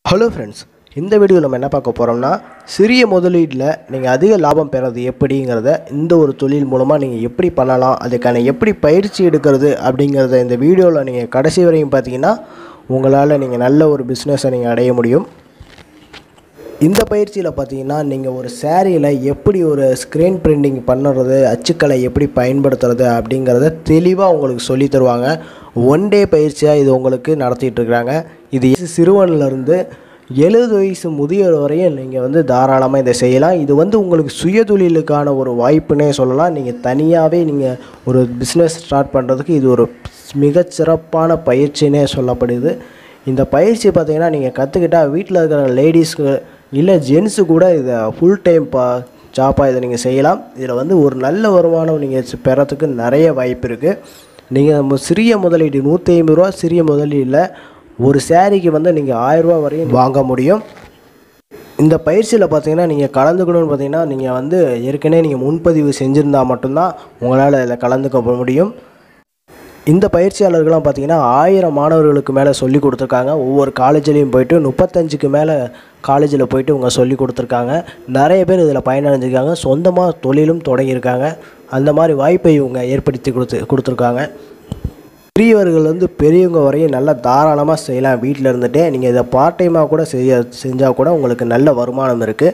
hello friends இந்த video நம்ம என்ன பார்க்க போகிறோம்னா சிறிய முதலீட்டில் நீங்கள் அதிக லாபம் பெறது எப்படிங்கிறத இந்த ஒரு தொழில் மூலமாக நீங்கள் எப்படி பண்ணலாம் அதுக்கான எப்படி பயிற்சி எடுக்கிறது அப்படிங்கிறத இந்த வீடியோவில் நீங்கள் கடைசி வரையும் பார்த்தீங்கன்னா உங்களால் நீங்கள் நல்ல ஒரு பிஸ்னஸை நீங்கள் அடைய முடியும் இந்த பயிற்சியில் பார்த்தீங்கன்னா நீங்கள் ஒரு சேரீயில் எப்படி ஒரு ஸ்க்ரீன் பிரிண்டிங் பண்ணுறது அச்சுக்களை எப்படி பயன்படுத்துறது அப்படிங்கிறத தெளிவாக உங்களுக்கு சொல்லித் தருவாங்க ஒன் டே பயிற்சியாக இது உங்களுக்கு நடத்திட்டு இருக்கிறாங்க இது சிறுவன்லேருந்து எழுபது வயசு முதியோர் வரையும் நீங்கள் வந்து தாராளமாக இதை செய்யலாம் இது வந்து உங்களுக்கு சுயதொழிலுக்கான ஒரு வாய்ப்புனே சொல்லலாம் நீங்கள் தனியாகவே நீங்கள் ஒரு பிஸ்னஸ் ஸ்டார்ட் பண்ணுறதுக்கு இது ஒரு மிகச்சிறப்பான பயிற்சினே சொல்லப்படுது இந்த பயிற்சி பார்த்தீங்கன்னா நீங்கள் கற்றுக்கிட்டால் வீட்டில் இருக்கிற லேடிஸ்க்கு இல்லை ஜென்ஸு கூட இதை ஃபுல் டைம் பா ஜாப்பாக இதை நீங்கள் செய்யலாம் இதில் வந்து ஒரு நல்ல வருமானம் நீங்கள் பெறத்துக்கு நிறைய வாய்ப்பு இருக்குது நீங்கள் சிறிய முதலீடு நூற்றி ஐம்பது ரூபா சிறிய முதலீடில் ஒரு சேரீக்கு வந்து நீங்கள் ஆயிரரூபா வரையும் வாங்க முடியும் இந்த பயிற்சியில் பார்த்தீங்கன்னா நீங்கள் கலந்துக்கணும்னு பார்த்தீங்கன்னா நீங்கள் வந்து ஏற்கனவே நீங்கள் முன்பதிவு செஞ்சுருந்தா மட்டும்தான் உங்களால் இதில் கலந்துக்க முடியும் இந்த பயிற்சியாளர்கள்லாம் பார்த்தீங்கன்னா ஆயிரம் மாணவர்களுக்கு மேலே சொல்லி கொடுத்துருக்காங்க ஒவ்வொரு காலேஜ்லேயும் போயிட்டு முப்பத்தஞ்சுக்கு மேலே காலேஜில் போயிட்டு இவங்க சொல்லி கொடுத்துருக்காங்க நிறைய பேர் இதில் பயனடைஞ்சிருக்காங்க சொந்தமாக தொழிலும் தொடங்கியிருக்காங்க அந்த மாதிரி வாய்ப்பை இவங்க ஏற்படுத்தி கொடுத்து கொடுத்துருக்காங்க பெரியவர்கள் வந்து பெரியவங்க வரையும் நல்லா தாராளமாக செய்யலாம் வீட்டில் இருந்துகிட்டே நீங்கள் இதை பார்ட் டைமாக கூட செய்ய செஞ்சால் கூட உங்களுக்கு நல்ல வருமானம் இருக்குது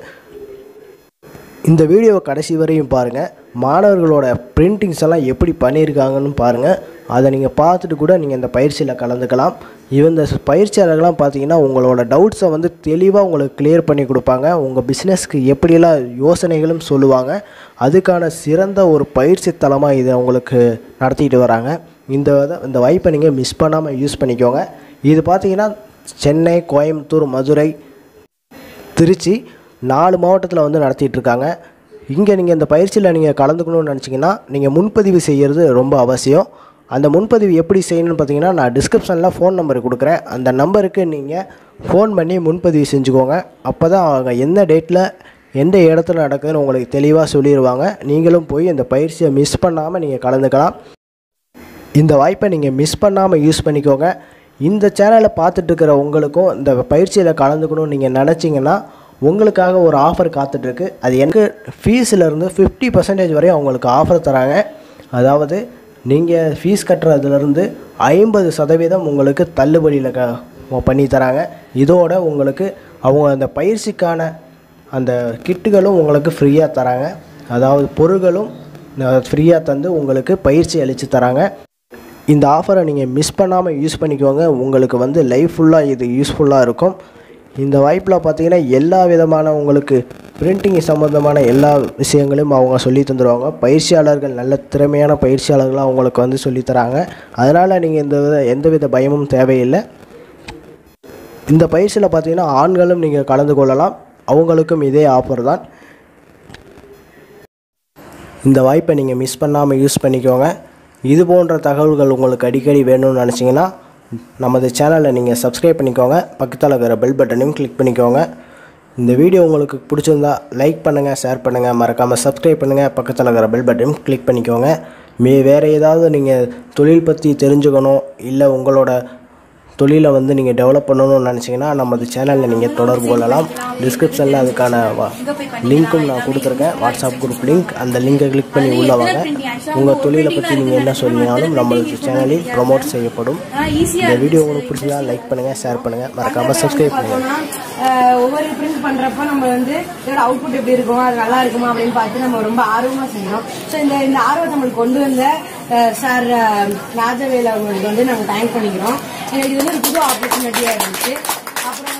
இந்த வீடியோவை கடைசி வரையும் பாருங்கள் மாணவர்களோட பிரிண்டிங்ஸ் எல்லாம் எப்படி பண்ணியிருக்காங்கன்னு பாருங்கள் அதை நீங்கள் பார்த்துட்டு கூட நீங்கள் இந்த பயிற்சியில் கலந்துக்கலாம் இந்த பயிற்சியாளர்கள்லாம் பார்த்தீங்கன்னா உங்களோட டவுட்ஸை வந்து தெளிவாக உங்களுக்கு கிளியர் பண்ணி கொடுப்பாங்க உங்கள் பிஸ்னஸ்க்கு எப்படியெல்லாம் யோசனைகளும் சொல்லுவாங்க அதுக்கான சிறந்த ஒரு பயிற்சி தலமாக இதை உங்களுக்கு நடத்திட்டு வராங்க இந்த இதை- இந்த வாய்ப்பை நீங்கள் மிஸ் பண்ணாமல் யூஸ் பண்ணிக்கோங்க இது பார்த்தீங்கன்னா சென்னை கோயம்புத்தூர் மதுரை திருச்சி நாலு மாவட்டத்தில் வந்து நடத்திட்டு இருக்காங்க இங்கே நீங்கள் இந்த பயிற்சியில் நீங்கள் கலந்துக்கணும்னு நினச்சிங்கன்னா நீங்கள் முன்பதிவு செய்கிறது ரொம்ப அவசியம் அந்த முன்பதிவு எப்படி செய்யணும்னு பார்த்தீங்கன்னா நான் டிஸ்கிரிப்ஷனில் ஃபோன் நம்பர் கொடுக்குறேன் அந்த நம்பருக்கு நீங்கள் ஃபோன் பண்ணி முன்பதிவு செஞ்சுக்கோங்க அப்போ தான் அவங்க எந்த டேட்டில் எந்த இடத்துல நடக்குதுன்னு உங்களுக்கு தெளிவாக சொல்லிடுவாங்க நீங்களும் போய் இந்த பயிற்சியை மிஸ் பண்ணாமல் நீங்கள் கலந்துக்கலாம் இந்த வாய்ப்பை நீங்கள் மிஸ் பண்ணாமல் யூஸ் பண்ணிக்கோங்க இந்த சேனலை பார்த்துட்டு இருக்கிற உங்களுக்கும் இந்த பயிற்சியில் கலந்துக்கணும்னு நீங்கள் நினச்சிங்கன்னா உங்களுக்காக ஒரு ஆஃபர் காத்துட்ருக்கு அது எனக்கு ஃபீஸிலேருந்து ஃபிஃப்டி பர்சன்டேஜ் வரையும் அவங்களுக்கு ஆஃபர் தராங்க அதாவது நீங்கள் ஃபீஸ் கட்டுறதுலேருந்து ஐம்பது சதவீதம் உங்களுக்கு தள்ளுபடியில் க பண்ணி தராங்க இதோட உங்களுக்கு அவங்க அந்த பயிற்சிக்கான அந்த கிட்டுகளும் உங்களுக்கு ஃப்ரீயாக தராங்க அதாவது பொருட்களும் ஃப்ரீயாக தந்து உங்களுக்கு பயிற்சி அளித்து தராங்க இந்த ஆஃபரை நீங்கள் மிஸ் பண்ணாமல் யூஸ் பண்ணிக்கோங்க உங்களுக்கு வந்து லைஃப் ஃபுல்லாக இது யூஸ்ஃபுல்லாக இருக்கும் இந்த வாய்ப்பில் பார்த்தீங்கன்னா எல்லா விதமான உங்களுக்கு பிரிண்டிங் சம்மந்தமான எல்லா விஷயங்களையும் அவங்க சொல்லி தந்துடுவாங்க பயிற்சியாளர்கள் நல்ல திறமையான பயிற்சியாளர்களாக உங்களுக்கு வந்து சொல்லித் தராங்க அதனால் நீங்கள் இந்த வித எந்தவித பயமும் தேவையில்லை இந்த பயிற்சியில் பார்த்தீங்கன்னா ஆண்களும் நீங்கள் கலந்து கொள்ளலாம் அவங்களுக்கும் இதே ஆஃபர் தான் இந்த வாய்ப்பை நீங்கள் மிஸ் பண்ணாமல் யூஸ் பண்ணிக்கோங்க இது போன்ற தகவல்கள் உங்களுக்கு அடிக்கடி வேணும்னு நினச்சிங்கன்னா நமது சேனலை நீங்கள் சப்ஸ்கிரைப் பண்ணிக்கோங்க பக்கத்தில் இருக்கிற பெல் பட்டனையும் கிளிக் பண்ணிக்கோங்க இந்த வீடியோ உங்களுக்கு பிடிச்சிருந்தா லைக் பண்ணுங்கள் ஷேர் பண்ணுங்கள் மறக்காமல் சப்ஸ்கிரைப் பண்ணுங்கள் பக்கத்தில் இருக்கிற பெல் பட்டனையும் கிளிக் பண்ணிக்கோங்க மே வேறு ஏதாவது நீங்கள் தொழில் பற்றி தெரிஞ்சுக்கணும் இல்லை உங்களோட தொழிலை வந்து நீங்கள் டெவலப் பண்ணணும்னு நினச்சிங்கன்னா நமது சேனலில் நீங்கள் தொடர்பு கொள்ளலாம் டிஸ்கிரிப்ஷனில் அதுக்கான லிங்க்கும் நான் கொடுத்துருக்கேன் வாட்ஸ்அப் குரூப் லிங்க் அந்த லிங்கை கிளிக் பண்ணி உள்ள வாங்க உங்கள் தொழிலை பற்றி நீங்கள் என்ன சொன்னீங்கனாலும் நம்மளுக்கு சேனலில் ப்ரொமோட் செய்யப்படும் இந்த வீடியோ உங்களுக்கு பிடிச்சதா லைக் பண்ணுங்கள் ஷேர் பண்ணுங்கள் மறக்காமல் சப்ஸ்கிரைப் பண்ணுங்கள் பார்த்தோம்னா, அஹ், ஒவ்வொரு பிரிண்ட் பண்றப்ப நம்ம வந்து இதோட அவுட்புட் எப்படி இருக்கும் அது நல்லா இருக்குமா அப்படின்னு பார்த்து நம்ம ரொம்ப ஆர்வமா செய்யறோம் ஸோ இந்த இந்த ஆர்வத்தை நம்மளுக்கு கொண்டு வந்த அஹ், சார் அஹ், ராஜவேல் அவங்களுக்கு வந்து நாங்கள் தேங்க் பண்ணிக்கிறோம் எனக்கு இது வந்து ஒரு புது ஆப்பர்ச்சுனிட்டியா இருந்துச்சு அப்புறம்